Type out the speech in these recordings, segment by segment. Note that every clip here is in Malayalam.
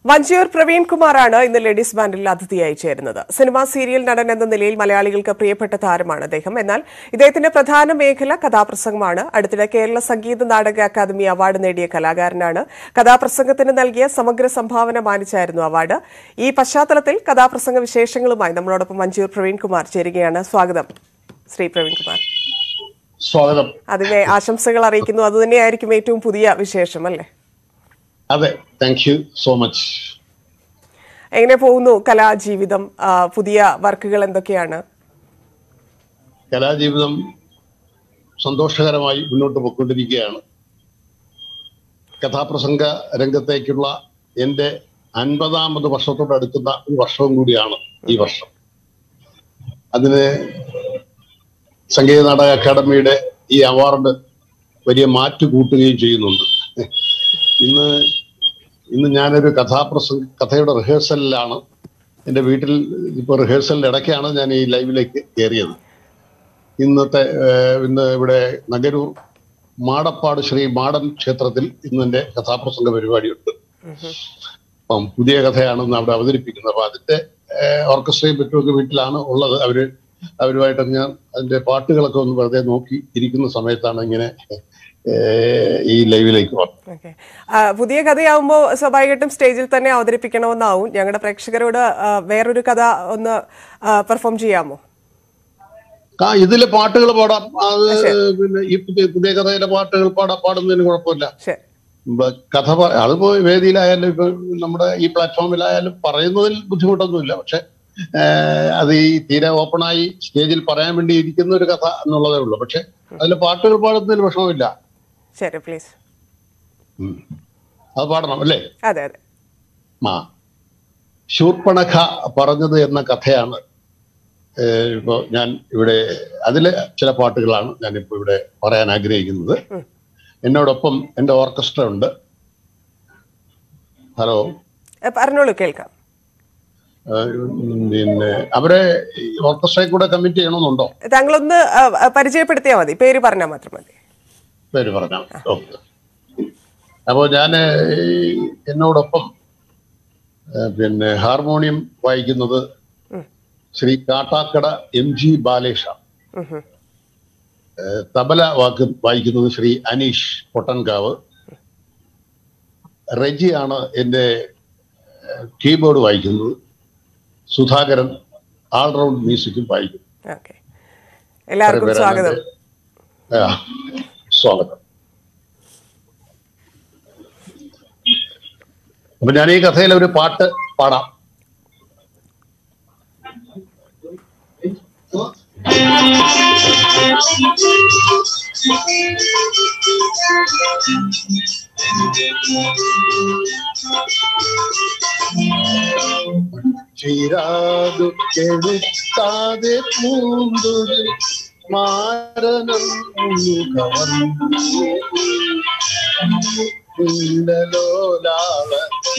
വഞ്ചിയൂർ പ്രവീൺ കുമാറാണ് ഇന്ന് ലേഡീസ് ബാൻഡിൽ അതിഥിയായി ചേരുന്നത് സിനിമാ സീരിയൽ നടൻ എന്ന നിലയിൽ മലയാളികൾക്ക് പ്രിയപ്പെട്ട താരമാണ് അദ്ദേഹം എന്നാൽ ഇദ്ദേഹത്തിന്റെ പ്രധാന മേഖല കഥാപ്രസംഗമാണ് അടുത്തിടെ കേരള സംഗീത നാടക അക്കാദമി അവാർഡ് നേടിയ കലാകാരനാണ് കഥാപ്രസംഗത്തിന് നൽകിയ സമഗ്ര സംഭാവന മാനിച്ചായിരുന്നു അവാർഡ് ഈ പശ്ചാത്തലത്തിൽ കഥാപ്രസംഗ വിശേഷങ്ങളുമായി നമ്മളോടൊപ്പം വഞ്ചിയൂർ പ്രവീൺ കുമാർ ചേരുകയാണ് സ്വാഗതം ശ്രീ പ്രവീൺ കുമാർ സ്വാഗതം അതിനെ ആശംസകൾ അറിയിക്കുന്നു അതുതന്നെയായിരിക്കും ഏറ്റവും പുതിയ വിശേഷം അല്ലേ അതെ താങ്ക് യു സോ മച്ച് എങ്ങനെ പോകുന്നു കലാജീവിതം ആ, പുതിയ വർക്കുകൾ എന്തൊക്കെയാണ് കലാജീവിതം സന്തോഷകരമായി മുന്നോട്ട് പോയിക്കൊണ്ടിരിക്കുകയാണ് കഥാപ്രസംഗ രംഗത്തേക്കുള്ള എൻ്റെ അൻപതാമത് വർഷത്തോട് അടുക്കുന്ന ഒരു വർഷവും കൂടിയാണ് ഈ വർഷം അതിന് സംഗീത നാടക അക്കാദമിയുടെ ഈ അവാർഡ് വലിയ മാറ്റ് കൂട്ടുകയും ചെയ്യുന്നുണ്ട് ഇന്ന് ഇന്ന് ഞാനൊരു കഥാപ്രസംഗ കഥയുടെ റിഹേഴ്സലിലാണ് എൻ്റെ വീട്ടിൽ ഇപ്പോൾ റിഹേഴ്സലിന്റെ ഇടയ്ക്കാണ് ഞാൻ ഈ ലൈവിലേക്ക് കയറിയത് ഇന്നത്തെ ഏഹ്, ഇന്ന് ഇവിടെ നഗരൂർ മാടപ്പാട് ശ്രീ മാടൻ ക്ഷേത്രത്തിൽ ഇന്ന് എൻ്റെ കഥാപ്രസംഗ പരിപാടിയുണ്ട് അപ്പം പുതിയ കഥയാണ് ഇന്ന് അവിടെ അവതരിപ്പിക്കുന്നത് അപ്പൊ അതിന്റെ ഏഹ്, ഓർക്കസ്ട്രയും മറ്റുമൊക്കെ വീട്ടിലാണ് ഉള്ളത് അവര് അവരുമായിട്ട് ഞാൻ അതിന്റെ പാട്ടുകളൊക്കെ ഒന്ന് വെറുതെ നോക്കി ഇരിക്കുന്ന സമയത്താണ് ഇങ്ങനെ ഏഹ്, ഈ ലൈവിലേക്ക് വന്നത് ഓക്കെ പുതിയ കഥയാവുമ്പോൾ സ്വാഭാവികമായിട്ടും സ്റ്റേജിൽ തന്നെ അവതരിപ്പിക്കണമെന്നാവും ഞങ്ങളുടെ പ്രേക്ഷകരോട് ആ, വേറൊരു കഥ ഒന്ന് പെർഫോം ചെയ്യാമോ ആ ഇതിലെ പാട്ടുകൾ പാടാം അത് പിന്നെ ഈ പുതിയ പുതിയ കഥയിലെ പാട്ടുകൾ പാടാം പാടുന്നതിന് കുഴപ്പമില്ല ശരി ബ- കഥ പ- അതിപ്പോ വേദിയിലായാലും ഇപ്പൊ നമ്മുടെ ഈ പ്ലാറ്റ്ഫോമിലായാലും പറയുന്നതിൽ ബുദ്ധിമുട്ടൊന്നുമില്ല പക്ഷെ ഏഹ്, അത് ഈ തീരെ ഓപ്പണായി സ്റ്റേജിൽ പറയാൻ വേണ്ടി ഇരിക്കുന്ന ഒരു കഥ എന്നുള്ളതേ ഉള്ളൂ പക്ഷെ അതിൽ പാട്ടുകൾ പാടുന്നതിൽ വിഷമമില്ല ശരി പ്ലീസ് ഉം. അത് പാടണം അല്ലേ അതെ അതെ ആ ശൂർപ്പണഖ പറഞ്ഞത് എന്ന കഥയാണ് ഏഹ്, ഇപ്പോ ഞാൻ ഇവിടെ അതിലെ ചില പാട്ടുകളാണ് ഞാനിപ്പോ ഇവിടെ പറയാൻ ആഗ്രഹിക്കുന്നത് ഉം. എന്നോടൊപ്പം എൻ്റെ ഓർക്കസ്ട്ര ഉണ്ട് ഹലോ ഏ, പറഞ്ഞോളൂ കേൾക്കാം ഏഹ്, പിന്നെ അവരെ ഈ ഓർക്കസ്ട്രയിൽ കൂടെ കമ്മിറ്റ് ചെയ്യണമെന്നുണ്ടോ താങ്കളൊന്ന് ആ, ആ, പരിചയപ്പെടുത്തിയാൽ മതി പേര് പറഞ്ഞാൽ മാത്രം മതി പേര് പറഞ്ഞാൽ ഓക്കെ അപ്പോൾ ഞാൻ എന്നോടൊപ്പം ഏഹ്, പിന്നെ ഹാർമോണിയം വായിക്കുന്നത് ഉം. ശ്രീ കാട്ടാക്കട എം ജി ബാലേഷാണ് ഉം ഹും. ഏഹ്, തബല വാക്ക് വായിക്കുന്നത് ശ്രീ അനീഷ് പൊട്ടൻകാവ് റെജിയാണ് എൻ്റെ കീബോർഡ് വായിക്കുന്നത് സുധാകരൻ ആൾറൗണ്ട് മ്യൂസിക്കും വായിക്കും ഓക്കെ എല്ലാവർക്കും പേരാണ് സ്വാഗതം എൻ്റെ- ആ, സ്വാഗതം അപ്പൊ ഞാൻ ഈ കഥയിലെ ഒരു പാട്ട് പാടാം ചിരാതു കെടുത്താതെ പൂന്തൊരു മാരനം കവർന്നലോലാള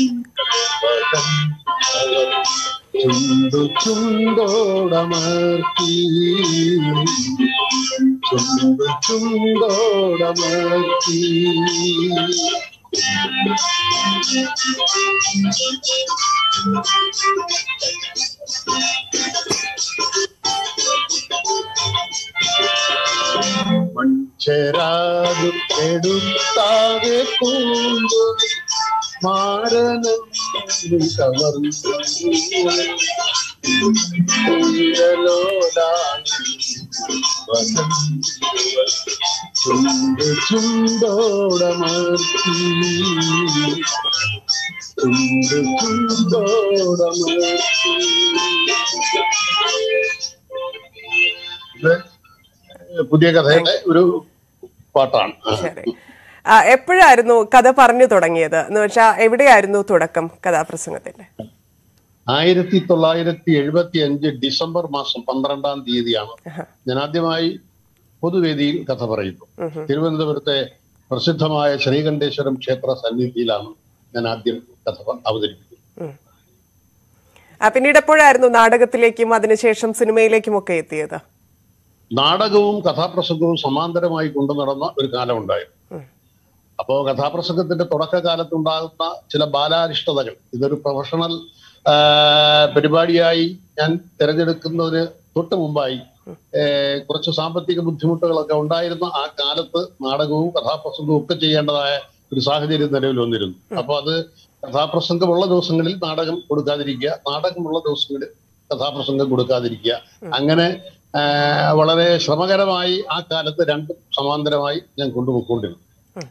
ചുണ്ടു ചുണ്ടോടമർത്തി ചുണ്ടു ചുണ്ടോടമർത്തി മൺചെരാതു എടുത്താതെ പൂണ്ടു മാരനം കവർന്നു ചുണ്ട് ചുണ്ടോടമർത്തി ചുണ്ട് ചുണ്ടോടമർത്തി ഇത് പുതിയ കഥയുടെ ഒരു പാട്ടാണ് ശരി ആ, എപ്പോഴായിരുന്നു കഥ പറഞ്ഞു തുടങ്ങിയത് എന്ന് വെച്ചാൽ എവിടെയായിരുന്നു തുടക്കം കഥാപ്രസംഗത്തിന്റെ ആയിരത്തി തൊള്ളായിരത്തി എഴുപത്തി അഞ്ച് ഡിസംബർ മാസം പന്ത്രണ്ടാം തീയതിയാണ് ആഹാ. ഞാൻ ആദ്യമായി പൊതുവേദിയിൽ കഥ പറയുന്നു തിരുവനന്തപുരത്തെ പ്രസിദ്ധമായ ശ്രീകണ്ഠേശ്വരം ക്ഷേത്ര സന്നിധിയിലാണ് ഞാൻ ആദ്യം കഥ പ- അവതരിപ്പിക്കുന്നത് ആ, പിന്നീട് എപ്പോഴായിരുന്നു നാടകത്തിലേക്കും അതിനുശേഷം സിനിമയിലേക്കും ഒക്കെ എത്തിയത് നാടകവും കഥാപ്രസംഗവും സമാന്തരമായി കൊണ്ടു നടന്ന ഒരു കാലമുണ്ടായിരുന്നു അപ്പോ കഥാപ്രസംഗത്തിന്റെ തുടക്കകാലത്ത് ഉണ്ടാകുന്ന ചില ബാലാരിഷ്ടതകൾ ഇതൊരു പ്രൊഫഷണൽ ആ, പരിപാടിയായി ഞാൻ തിരഞ്ഞെടുക്കുന്നതിന് തൊട്ട് മുമ്പായി ഏ, കുറച്ച് സാമ്പത്തിക ബുദ്ധിമുട്ടുകളൊക്കെ ഉണ്ടായിരുന്ന ആ കാലത്ത് നാടകവും കഥാപ്രസംഗവും ഒക്കെ ചെയ്യേണ്ടതായ ഒരു സാഹചര്യം നിലവിൽ വന്നിരുന്നു അപ്പൊ അത് കഥാപ്രസംഗമുള്ള ദിവസങ്ങളിൽ നാടകം കൊടുക്കാതിരിക്കുക നാടകമുള്ള ദിവസങ്ങളിൽ കഥാപ്രസംഗം കൊടുക്കാതിരിക്കുക അങ്ങനെ ആ, വളരെ ശ്രമകരമായി ആ കാലത്ത് രണ്ടും സമാന്തരമായി ഞാൻ കൊണ്ടുപോയിക്കൊണ്ടിരുന്നു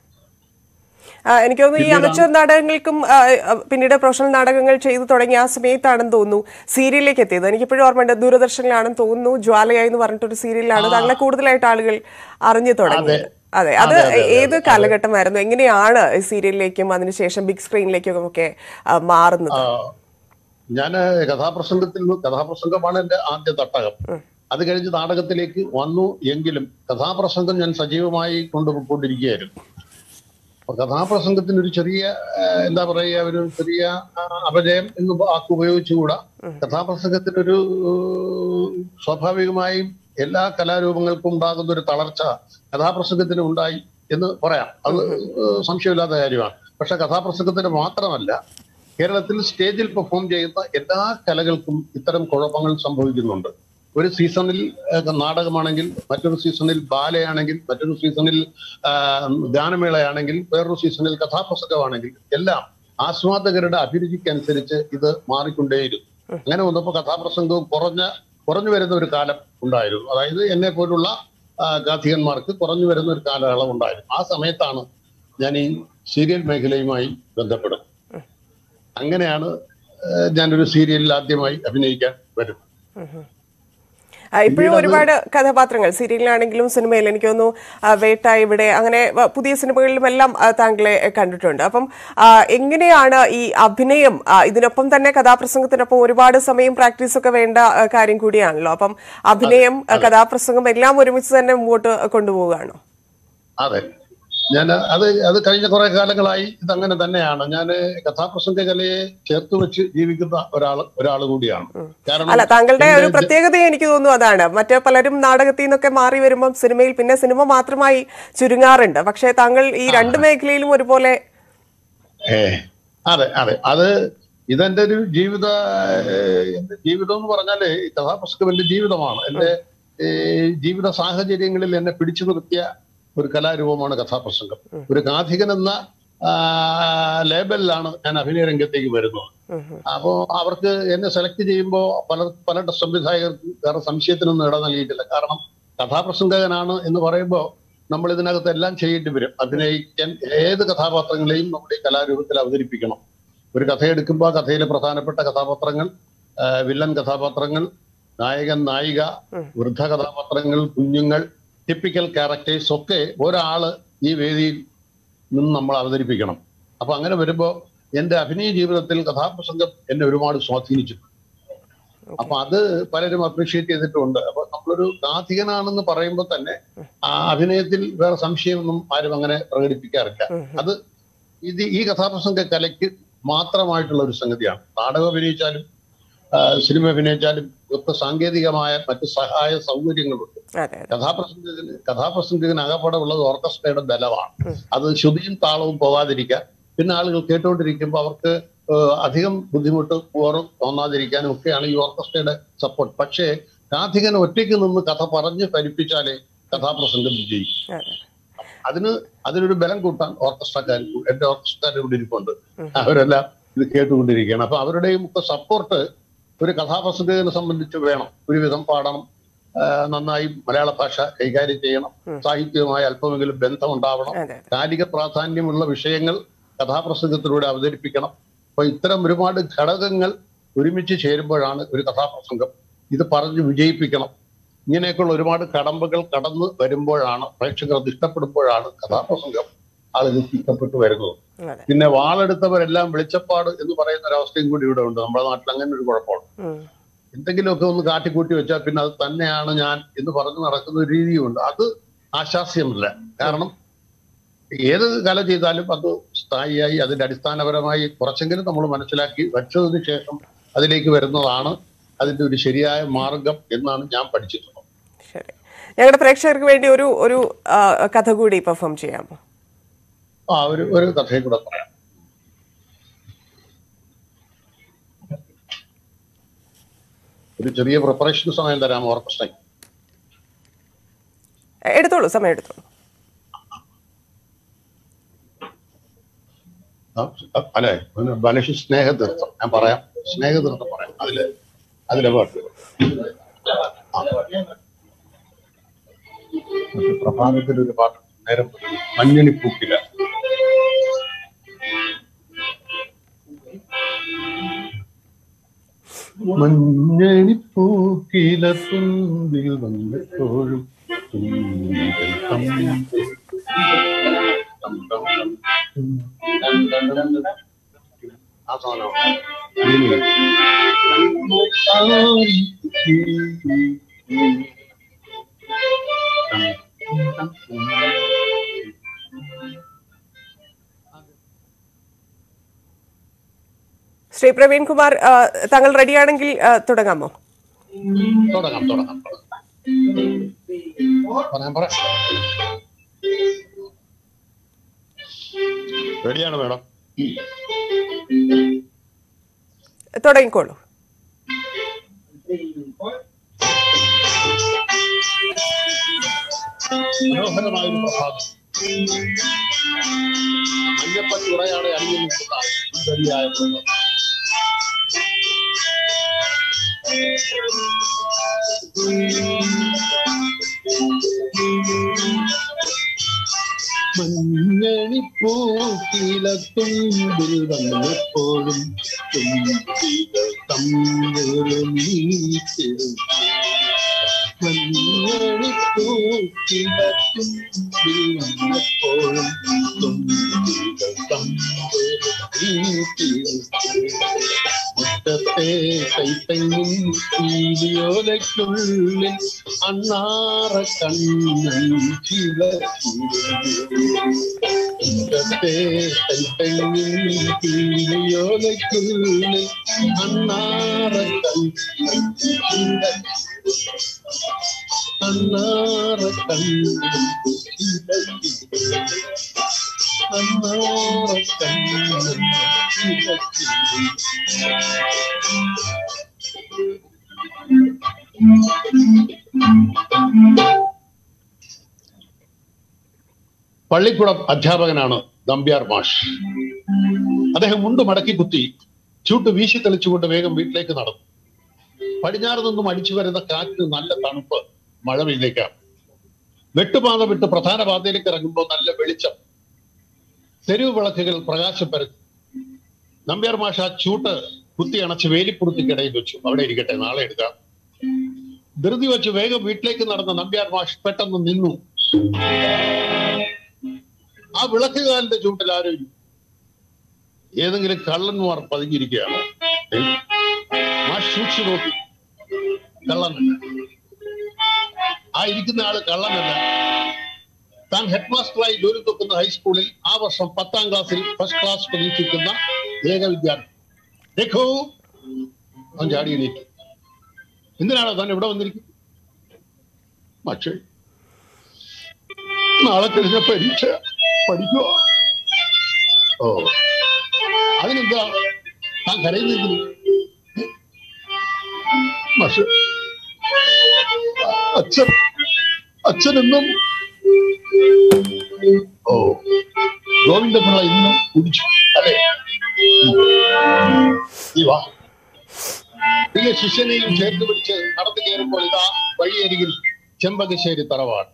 ആ, എനിക്ക് തോന്നുന്നു ഈ അമച്ചർ നാടകങ്ങൾക്കും ആ, ആ, പിന്നീട് പ്രൊഫഷണൽ നാടകങ്ങൾ ചെയ്തു തുടങ്ങിയ ആ സമയത്താണെന്ന് തോന്നുന്നു സീരിയലിലേക്ക് എത്തിയത് എനിക്കിപ്പോഴും ഓർമ്മയുണ്ട് ദൂരദർശനിലാണെന്ന് തോന്നുന്നു ജ്വാലയ എന്ന് പറഞ്ഞിട്ടൊരു സീരിയലിലാണ് താങ്കളെ കൂടുതലായിട്ട് ആളുകൾ അറിഞ്ഞു തുടങ്ങിയത് അതെ അത് ഏത് കാലഘട്ടമായിരുന്നു എങ്ങനെയാണ് ഈ സീരിയലിലേക്കും അതിനുശേഷം ബിഗ് സ്ക്രീനിലേക്കും ഒക്കെ ആ, മാറുന്നത് ഞാൻ കഥാപ്രസംഗത്തിൽ നിന്ന് കഥാപ്രസംഗമാണ് എന്റെ ആദ്യ തട്ടകം അത് കഴിഞ്ഞ് നാടകത്തിലേക്ക് വന്നു എങ്കിലും കഥാപ്രസംഗം ഞാൻ സജീവമായി കൊണ്ടുപോയിക്കൊണ്ടിരിക്കുകയായിരുന്നു അപ്പൊ കഥാപ്രസംഗത്തിന് ഒരു ചെറിയ ആ, എന്താ പറയുക ഒരു ചെറിയ ആ, അപജയം എന്ന് വാക്ക് ഉപയോഗിച്ചുകൂടാ കഥാപ്രസംഗത്തിനൊരു ഏഹ്, സ്വാഭാവികമായും എല്ലാ കലാരൂപങ്ങൾക്കും ഉണ്ടാകുന്ന ഒരു തളർച്ച കഥാപ്രസംഗത്തിന് ഉണ്ടായി എന്ന് പറയാം അത് ഏഹ്, സംശയമില്ലാത്ത കാര്യമാണ് പക്ഷെ കഥാപ്രസംഗത്തിന് മാത്രമല്ല കേരളത്തിൽ സ്റ്റേജിൽ പെർഫോം ചെയ്യുന്ന എല്ലാ കലകൾക്കും ഇത്തരം കുഴപ്പങ്ങൾ സംഭവിക്കുന്നുണ്ട് ഒരു സീസണിൽ ഏഹ്, നാടകമാണെങ്കിൽ മറ്റൊരു സീസണിൽ ബാലയാണെങ്കിൽ മറ്റൊരു സീസണിൽ ആ, ഗാനമേളയാണെങ്കിൽ വേറൊരു സീസണിൽ കഥാപ്രസംഗമാണെങ്കിൽ എല്ലാം ആസ്വാദകരുടെ അഭിരുചിക്കനുസരിച്ച് ഇത് മാറിക്കൊണ്ടേയിരുന്നു അങ്ങനെ വന്നപ്പോൾ കഥാപ്രസംഗവും കുറഞ്ഞ കുറഞ്ഞു വരുന്ന ഒരു കാലം ഉണ്ടായിരുന്നു അതായത് എന്നെ പോലുള്ള ആ, ഗാഥികന്മാർക്ക് കുറഞ്ഞു വരുന്ന ഒരു കാലയളവ് ഉണ്ടായിരുന്നു ആ സമയത്താണ് ഞാൻ ഈ സീരിയൽ മേഖലയുമായി ബന്ധപ്പെടുന്നത് അങ്ങനെയാണ് ഏഹ്, ഞാനൊരു സീരിയലിൽ ആദ്യമായി അഭിനയിക്കാൻ വരുന്നത് ആ, ഇപ്പോഴും ഒരുപാട് കഥാപാത്രങ്ങൾ സീരിയലിലാണെങ്കിലും സിനിമയിൽ എനിക്ക് തോന്നുന്നു ആ, വേട്ട ഇവിടെ അങ്ങനെ വ- പുതിയ സിനിമകളിലും എല്ലാം ആ, താങ്കളെ എ, കണ്ടിട്ടുണ്ട് അപ്പം ആ, എങ്ങനെയാണ് ഈ അഭിനയം ആ, ഇതിനൊപ്പം തന്നെ കഥാപ്രസംഗത്തിനൊപ്പം ഒരുപാട് സമയം പ്രാക്ടീസ് ഒക്കെ വേണ്ട ആ, കാര്യം കൂടിയാണല്ലോ അപ്പം അഭിനയം ആ, കഥാപ്രസംഗം എല്ലാം ഒരുമിച്ച് തന്നെ മുമ്പോട്ട് കൊണ്ടുപോവുകയാണോ അതെ ഞാൻ അത് അത് കഴിഞ്ഞ കുറെ കാലങ്ങളായി ഇതങ്ങനെ തന്നെയാണ് ഞാൻ കഥാപ്രസംഗ കലയെ ചേർത്ത് വെച്ച് ജീവിക്കുന്ന ഒരാൾ ഒരാൾ കൂടിയാണ് കാരണം അല്ല താങ്കളുടെ ഒരു എന്റെ പ്രത്യേകത എനിക്ക് തോന്നുന്നു അതാണ് മറ്റു പലരും നാടകത്തിൽ നിന്നൊക്കെ മാറി വരുമ്പം സിനിമയിൽ പിന്നെ സിനിമ മാത്രമായി ചുരുങ്ങാറുണ്ട് പക്ഷേ താങ്കൾ ഈ രണ്ട് മേഖലയിലും ഒരുപോലെ ഏ അതെ അതെ അത് ഇതെന്റെ ഒരു ജീവിത ഏഹ്, എന്റെ ജീവിതം എന്ന് പറഞ്ഞാല് ഈ കഥാപ്രസംഗം എന്റെ ജീവിതമാണ് എന്റെ ഏഹ്, ജീവിത സാഹചര്യങ്ങളിൽ എന്നെ പിടിച്ചു നിർത്തിയ ഒരു കലാരൂപമാണ് കഥാപ്രസംഗം ഒരു കാഥികൻ എന്ന ആ, ലേബലിലാണ് ഞാൻ അഭിനയ രംഗത്തേക്ക് വരുന്നത് അപ്പോ അവർക്ക് എന്നെ സെലക്ട് ചെയ്യുമ്പോൾ പല പല സംവിധായകർക്കും വേറെ സംശയത്തിനൊന്നും ഇട നൽകിയിട്ടില്ല കാരണം കഥാപ്രസംഗകനാണ് എന്ന് പറയുമ്പോൾ നമ്മൾ ഇതിനകത്ത് എല്ലാം ചെയ്യേണ്ടി വരും അഭിനയിക്കാൻ ഏത് കഥാപാത്രങ്ങളെയും നമ്മുടെ ഈ കലാരൂപത്തിൽ അവതരിപ്പിക്കണം ഒരു കഥയെടുക്കുമ്പോൾ ആ കഥയിലെ പ്രധാനപ്പെട്ട കഥാപാത്രങ്ങൾ ആ, വില്ലൻ കഥാപാത്രങ്ങൾ നായകൻ നായിക വൃദ്ധ കഥാപാത്രങ്ങൾ കുഞ്ഞുങ്ങൾ ടിപ്പിക്കൽ ക്യാരക്ടേഴ്സ് ഒക്കെ ഒരാള് ഈ വേദിയിൽ നിന്ന് നമ്മൾ അവതരിപ്പിക്കണം അപ്പൊ അങ്ങനെ വരുമ്പോ എന്റെ അഭിനയ ജീവിതത്തിൽ കഥാപ്രസംഗം എന്നെ ഒരുപാട് സ്വാധീനിച്ചു അപ്പൊ അത് പലരും അപ്രീഷിയേറ്റ് ചെയ്തിട്ടുണ്ട് അപ്പൊ നമ്മളൊരു ഗാഥികനാണെന്ന് പറയുമ്പോൾ തന്നെ ആ അഭിനയത്തിൽ വേറെ സംശയമൊന്നും ആരും അങ്ങനെ പ്രകടിപ്പിക്കാറില്ല അത് ഇത് ഈ കഥാപ്രസംഗ കലയ്ക്ക് മാത്രമായിട്ടുള്ള ഒരു സംഗതിയാണ് നാടകം അഭിനയിച്ചാലും ആ, സിനിമ അഭിനയിച്ചാലും ഒക്കെ സാങ്കേതികമായ മറ്റ് സഹായ സൗകര്യങ്ങളുണ്ട് അതെ അതെ കഥാപ്രസംഗത്തിന് കഥാപ്രസംഗത്തിന് അകപ്പെടെ ഉള്ളത് ഓർക്കസ്ട്രയുടെ ബലമാണ് അത് ശ്രുതിയും താളവും പോകാതിരിക്കാൻ പിന്നെ ആളുകൾ കേട്ടുകൊണ്ടിരിക്കുമ്പോൾ അവർക്ക് ഏഹ്, അധികം ബുദ്ധിമുട്ട് പോറും തോന്നാതിരിക്കാനും ഒക്കെയാണ് ഈ ഓർക്കസ്ട്രയുടെ സപ്പോർട്ട് പക്ഷേ കാഥികൻ ഒറ്റയ്ക്ക് നിന്ന് കഥ പറഞ്ഞ് ഫലിപ്പിച്ചാലേ കഥാപ്രസംഗം വിജയിക്കും അതെ അതിന് അതിനൊരു ബലം കൂട്ടാൻ ഓർക്കസ്ട്രക്കാർ എന്റെ ഓർക്കസ്ട്രക്കാർ ഇവിടെ ഇരിപ്പുണ്ട് അവരെല്ലാം ഇത് കേട്ടുകൊണ്ടിരിക്കുകയാണ് അപ്പൊ അവരുടെയും ഒക്കെ സപ്പോർട്ട് ഒരു കഥാപ്രസംഗത്തിനെ സംബന്ധിച്ച് വേണം ഒരുവിധം പാടണം ആ, നന്നായി മലയാള ഭാഷ കൈകാര്യം ചെയ്യണം സാഹിത്യവുമായി അല്പമെങ്കിലും ബന്ധം ഉണ്ടാവണം അതെ അതെ കാലിക പ്രാധാന്യമുള്ള വിഷയങ്ങൾ കഥാപ്രസംഗത്തിലൂടെ അവതരിപ്പിക്കണം അപ്പൊ ഇത്തരം ഒരുപാട് ഘടകങ്ങൾ ഒരുമിച്ച് ചേരുമ്പോഴാണ് ഒരു കഥാപ്രസംഗം ഇത് പറഞ്ഞ് വിജയിപ്പിക്കണം ഇങ്ങനെയൊക്കെയുള്ള ഒരുപാട് കടമ്പകൾ കടന്നു വരുമ്പോഴാണ് പ്രേക്ഷകർ അത് ഇഷ്ടപ്പെടുമ്പോഴാണ് കഥാപ്രസംഗം ആളുകൾക്ക് ഇഷ്ടപ്പെട്ടു വരുന്നത് അതെ പിന്നെ വാളെടുത്തവരെല്ലാം വെളിച്ചപ്പാട് എന്ന് പറയുന്ന ഒരവസ്ഥയും കൂടി ഇവിടെ ഉണ്ട് നമ്മുടെ നാട്ടിൽ അങ്ങനെ ഒരു കുഴപ്പമാണ് ഉം. എന്തെങ്കിലുമൊക്കെ ഒന്ന് കാട്ടിക്കൂട്ടി വെച്ചാൽ പിന്നെ അത് തന്നെയാണ് ഞാൻ എന്ന് പറഞ്ഞു നടക്കുന്ന ഒരു രീതിയുണ്ട് അത് ആശാസ്യമല്ല കാരണം ഏത് കല ചെയ്താലും അത് സ്ഥായിയായി അതിന്റെ അടിസ്ഥാനപരമായി കുറച്ചെങ്കിലും നമ്മൾ മനസ്സിലാക്കി വെച്ചതിന് ശേഷം അതിലേക്ക് വരുന്നതാണ് അതിന്റെ ഒരു ശരിയായ മാർഗം എന്നാണ് ഞാൻ പഠിച്ചിട്ടുള്ളത് ശരി ഞങ്ങളുടെ പ്രേക്ഷകർക്ക് വേണ്ടി ഒരു ഒരു ആ, കഥ കൂടി പെർഫോം ചെയ്യാമോ ആ ഒരു ഒരു കഥയും കൂടെ പറയാം ഒരു ചെറിയ പ്രിപ്പറേഷൻ സമയം തരാം ഓർക്കസ്ട്രയ്ക്ക് എടുത്തോളൂ സമയം എടുത്തോളൂ ആ, അല്ലെ ഒന്ന് ബലശി സ്നേഹതീർത്ഥം ഞാൻ പറയാം സ്നേഹതീർത്ഥം പറയാം അതില് അതിലെ പാട്ട് ആ. മറ്റേ പ്രഭാതത്തിൽ ഒരു പാട്ട് നേരം മഞ്ഞണിപ്പൂക്കില മഞ്ഞണിപ്പൂക്കില തുമ്പിൽ വന്നപ്പോഴും തുമ്പിൽ തമ്മിൽ ആ സാധനം ശ്രീ പ്രവീൺ കുമാർ ആ, താങ്കൾ റെഡിയാണെങ്കിൽ ആ, തുടങ്ങാമോ തുടങ്ങാം തുടങ്ങാം തുടങ്ങാം പറയാം പറയാം റെഡിയാണ് മേഡം തുടങ്ങിക്കോളൂ മനോഹരമായ ഒരു പ്രഭാതം മഞ്ഞപ്പറ്റി ഉറയാടെ അണിഞ്ഞു നിൽക്കുന്ന സുന്ദരിയായ പ്രഭാതം. മഞ്ഞണിപ്പൂക്കിലത്തുമ്പിൽ വന്നപ്പോഴും തുമ്പികൾ തമ്മിൽ നീട്ടിടും മഞ്ഞണിപ്പൂക്കിലത്തുമ്പിൽ വന്നപ്പോഴും തുമ്പികൾ തമ്മിൽ നീട്ടിടും മുറ്റത്തെ കൈത്തങ്ങിൻ പീലിയോലയ്ക്കുള്ളിൽ അണ്ണാറ കണ്ണൻ ചിലത്തെ കൈത്തങ്ങിൻ പീലിയോലയ്ക്കുള്ളിൽ അണ്ണാറ കണ്ണൻ അണ്ണാറ കണ്ണൻ അണ്ണാറ കണ്ണൻ പള്ളിക്കുളം അധ്യാപകനാണ് നമ്പ്യാർ മാഷ് അദ്ദേഹം മുണ്ട് മടക്കി കുത്തി ചൂട്ട് വീശി തെളിച്ചുകൊണ്ട് വേഗം വീട്ടിലേക്ക് നടന്നു പടിഞ്ഞാറ് നിന്നും അടിച്ചു വരുന്ന കാറ്റ് നല്ല തണുപ്പ് മഴ പെയ്തേക്കാം വെട്ടുപാത വിട്ട് പ്രധാന പാതയിലേക്ക് ഇറങ്ങുമ്പോൾ നല്ല വെളിച്ചം തെരുവ് വിളക്കുകൾ പ്രകാശം പരത്തി നമ്പ്യാർ മാഷ ആ ചൂട്ട് കുത്തി അണച്ച് വേലിപ്പുറത്തിക്കിടയിൽ വെച്ചു അവിടെ ഇരിക്കട്ടെ നാളെ എടുക്കാം ധൃതി വെച്ച് വേഗം വീട്ടിലേക്ക് നടന്ന നമ്പ്യാർ മാഷ് പെട്ടെന്ന് നിന്നു ആ വിളക്കുകാലിന്റെ ചൂട്ടിൽ ആരും ഇല്ല. ഏതെങ്കിലും കള്ളന്മാർ പതുങ്ങിയിരിക്കുകയാണ് ഏ? മാഷ് സൂക്ഷിച്ചു നോക്കി കള്ളനല്ല ആ ഇരിക്കുന്ന ആള് കള്ളനല്ല താൻ ഹെഡ് മാസ്റ്ററായി ജോലി നോക്കുന്ന ഹൈസ്കൂളിൽ ആ വർഷം പത്താം ക്ലാസ്സിൽ ഫസ്റ്റ് ക്ലാസ് പ്രതീക്ഷിക്കുന്ന ഏക വിദ്യാർത്ഥി രഘു അവൻ ചാടി എണീറ്റു എന്തിനാണോ താൻ ഇവിടെ വന്നിരിക്കുന്നത് പക്ഷേ നാളെ കഴിഞ്ഞ പരീക്ഷ പഠിക്കുക ഓ അതിനെന്താ താൻ കരയുന്നിരിക്കുന്നു പക്ഷെ അച്ഛൻ അച്ഛനെന്നും ഓ ഗോവിന്ദപിള്ള ഇന്നും കുടിച്ചു അതെ നീ വാ പ്രിയ ശിഷ്യനെയും ചേർത്ത് പിടിച്ച് നടന്നു കയറുമ്പോൾ ഇതാ വഴിയരികിൽ ചെമ്പകശ്ശേരി തറവാട്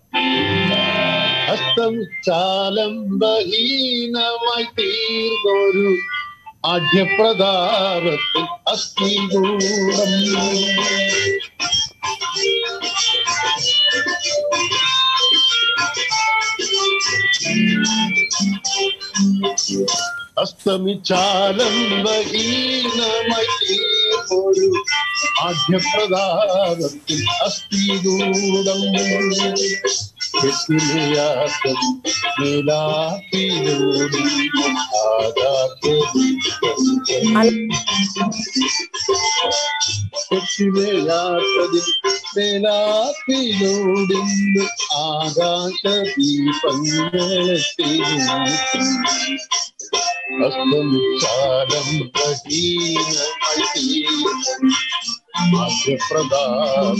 ഹസ്തമിച്ചാലംബഹീനമായി തീർന്നൊരു ആഢ്യപ്രതാപത്തിൽ അസ്ഥികൂടം അസ്തമിച്ചാലംബഹീനമായി തീർന്നൊരു ആഢ്യപ്രതാപത്തിൽ അസ്ഥികൂടം കെട്ടിലയാത്തം നീലാത്തിലൂടി ആകാശ കെട്ടിവയാട്ടതിൽ വേലാപ്പിലോടിന്ന് ആകാശ ദീപങ്ങളെത്തി അസ്തമിച്ചാലം പ്രഹീനമായി തീരും ആദ്യപ്രധാനം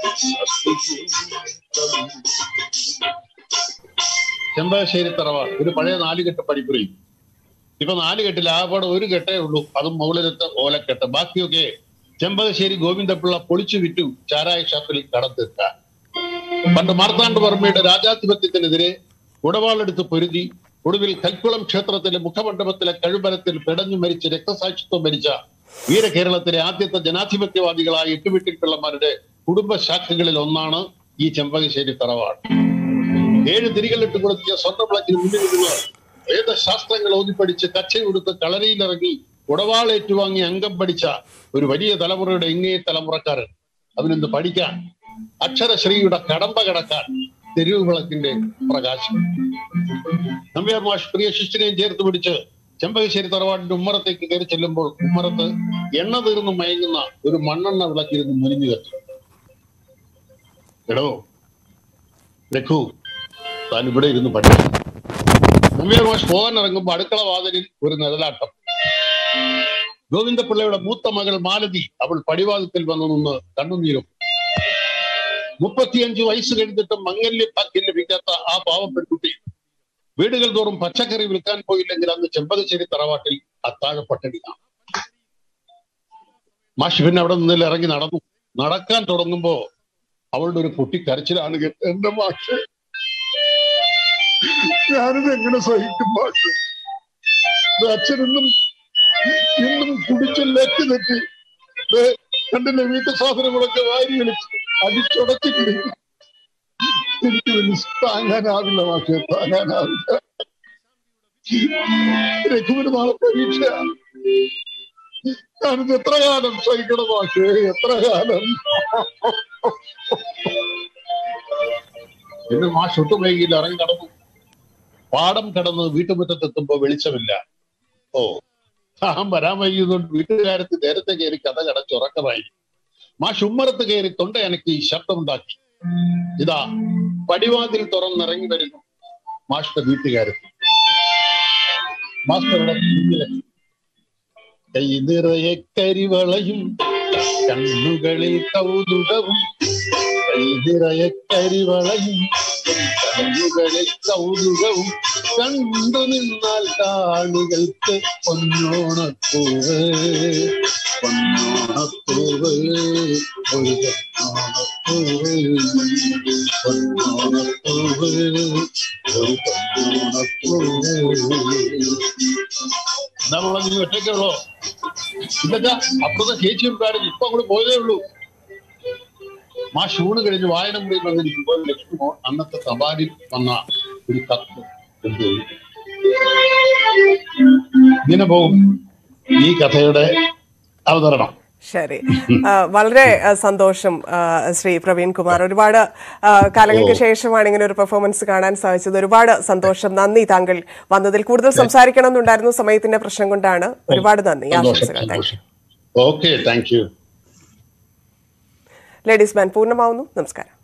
ചെമ്പാശ്ശേരി തറവാട് ഒരു പഴയ നാലുകെട്ട് പടിപ്പുറി ഇപ്പൊ നാല് കെട്ടിൽ ആകപ്പാടെ ഒരു കെട്ടേ ഉള്ളൂ അതും മൗലരത്ത് ഓലക്കെട്ട് ബാക്കിയൊക്കെ ചെമ്പകശ്ശേരി ഗോവിന്ദപിള്ള പൊളിച്ചു വിറ്റു ചാരായ ഷാപ്പിൽ കടത്തിട്ട പണ്ട് മാർത്താണ്ഡവർമ്മയുടെ രാജാധിപത്യത്തിനെതിരെ ഉടവാളെടുത്ത് പൊരുതി ഒടുവിൽ കൽക്കുളം ക്ഷേത്രത്തിലെ മുഖമണ്ഡപത്തിലെ കഴുമരത്തിൽ പിടഞ്ഞു മരിച്ച് രക്തസാക്ഷിത്വം മരിച്ച വീര കേരളത്തിലെ ആദ്യത്തെ ജനാധിപത്യവാദികളായ എട്ടുവീട്ടിൽ പിള്ളമാരുടെ കുടുംബ ശാഖകളിൽ ഒന്നാണ് ഈ ചെമ്പകശ്ശേരി തറവാട് ഏഴ് തിരികളിട്ട് കൊടുത്തിയ സ്വർണ്ണവിളക്കിന് മുന്നിൽ നിന്ന് വേദശാസ്ത്രങ്ങൾ ഓതിപ്പടിച്ച് കച്ചയുടുത്ത് കളരിയിലിറങ്ങി ഉടവാൾ ഏറ്റുവാങ്ങി അംഗം പഠിച്ച ഒരു വലിയ തലമുറയുടെ ഇങ്ങേ തലമുറക്കാരൻ അവനെന്ത് പഠിക്കാൻ അക്ഷരശ്രീയുടെ കടമ്പ കടക്കാൻ തെരുവ് വിളക്കിന്റെ പ്രകാശം നമ്പ്യാർ മാഷ് പ്രിയ ശിഷ്യനെയും ചേർത്ത് പിടിച്ച് ചെമ്പകശ്ശേരി തറവാടിന്റെ ഉമ്മറത്തേക്ക് കയറി ചെല്ലുമ്പോൾ ഉമ്മറത്ത് എണ്ണ തീർന്നു മയങ്ങുന്ന ഒരു മണ്ണെണ്ണ വിളക്കിരുന്ന് മുരിഞ്ഞു കത്തി എടോ രഘു താൻ ഇവിടെ ഇരുന്ന് പഠിക്കും നമ്പ്യാർ മാഷ് പോകാൻ ഇറങ്ങുമ്പോൾ അടുക്കള വാതിലിൽ ഒരു നിഴലാട്ടം ഗോവിന്ദപിള്ളയുടെ മൂത്ത മകൾ മാലതി അവൾ പടിവാദത്തിൽ വന്നു നിന്ന് കണ്ണുനീരും മുപ്പത്തിയഞ്ച് വയസ്സ് കഴിഞ്ഞിട്ടും മംഗല്യ ഭാഗ്യം ലഭിക്കാത്ത ആ പാവപ്പെൺകുട്ടി വീടുകൾ തോറും പച്ചക്കറി വിൽക്കാൻ പോയില്ലെങ്കിൽ അന്ന് ചെമ്പകശ്ശേരി തറവാട്ടിൽ അത്താഴ പട്ടിണിയാണ് മാഷ് പിന്നെ അവിടെ നിന്നിൽ ഇറങ്ങി നടന്നു നടക്കാൻ തുടങ്ങുമ്പോ അവളുടെ ഒരു കുട്ടി കരച്ചിലാണ് കേട്ടത് എന്റെ മാഷ് ഞാനിത് എങ്ങനെ സഹിക്കും മാഷ് ഇത് അച്ഛനെന്നും ഇന്നും കുടിച്ച് ലെറ്റ് തെറ്റി ദേ, കണ്ടില്ലേ വീട്ടു സാധനങ്ങളൊക്കെ വാരി വലിച്ച് അടിച്ചുടച്ചിട്ട് എനിക്ക് വലിയ താങ്ങാനാവില്ല മാഷെ താങ്ങാനാവില്ല രഘുവിന് നാളെ പരീക്ഷ ഞാനിത് എത്ര കാലം സഹിക്കണം മാഷെ എത്ര കാലം പിന്നെ മാഷ് ഒട്ടും വൈകിയില്ല ഇറങ്ങി നടന്നു പാടം കടന്ന് വീട്ടുമുറ്റത്തെത്തുമ്പോ വെളിച്ചമില്ല ഓ താൻ വരാൻ വൈകിയതുകൊണ്ട് വീട്ടുകാരത്ത് നേരത്തെ കയറി കഥ കടച്ചുറക്കമായി മാഷ് ഉമ്മറത്ത് കയറി തൊണ്ട അനക്കി ശബ്ദമുണ്ടാക്കി ഇതാ പടിവാതിൽ തുറന്നിറങ്ങി വരുന്നു മാഷിന്റെ വീട്ടുകാരത്ത് മാസ്റ്ററുടെ മുന്നിലെത്തി. കൈ നിറയെ കരിവളയും കണ്ണുകളിൽ കൗതുകവും കൈ നിറയെ കരിവളയും കണ്ണുകളിൽ കൗതുകവും കണ്ടു നിന്നാൽ കാണികൾക്ക് പൊന്നോണപ്പൂവ് പൊന്നോണപ്പൂവ് ഒരു പൊന്നോണപ്പൂവ് പൊന്നോണപ്പൂവ് ഒരു പൊന്നോണപ്പൂവ് എന്താ നീ ഒറ്റയ്ക്കുള്ളോ ഇതൊക്കെ അപ്പുറത്തെ ചേച്ചിയും കാര്യം ഇപ്പൊ അങ്ങോട്ട് പോയതേ ഉള്ളൂ മാ ഷൂണ് കഴിഞ്ഞ് വായന മുറിയിൽ വന്നിരിക്കുമ്പോൾ ലക്ഷ്മി അന്നത്തെ തപാലിൽ വന്ന ഒരു കത്ത് കൊണ്ടുപോയി ഇങ്ങനെ പോകും ഈ കഥയുടെ അവതരണം ശരി ആ, വളരെ ആ, സന്തോഷം ആ, ശ്രീ പ്രവീൺ കുമാർ ഒരുപാട് ആ, കാലങ്ങൾക്ക് ശേഷമാണ് ഇങ്ങനെ ഒരു പെർഫോമൻസ് കാണാൻ സാധിച്ചത് ഒരുപാട് സന്തോഷം നന്ദി താങ്കൾ വന്നതിൽ കൂടുതൽ സംസാരിക്കണം എന്നുണ്ടായിരുന്നു സമയത്തിന്റെ പ്രശ്നം കൊണ്ടാണ് ഒരുപാട് നന്ദി സന്തോഷം ആശംസകൾ താങ്ക് യു സന്തോഷം ഓക്കെ താങ്ക് യു ലേഡീസ് ബാൻ പൂർണ്ണമാവുന്നു നമസ്കാരം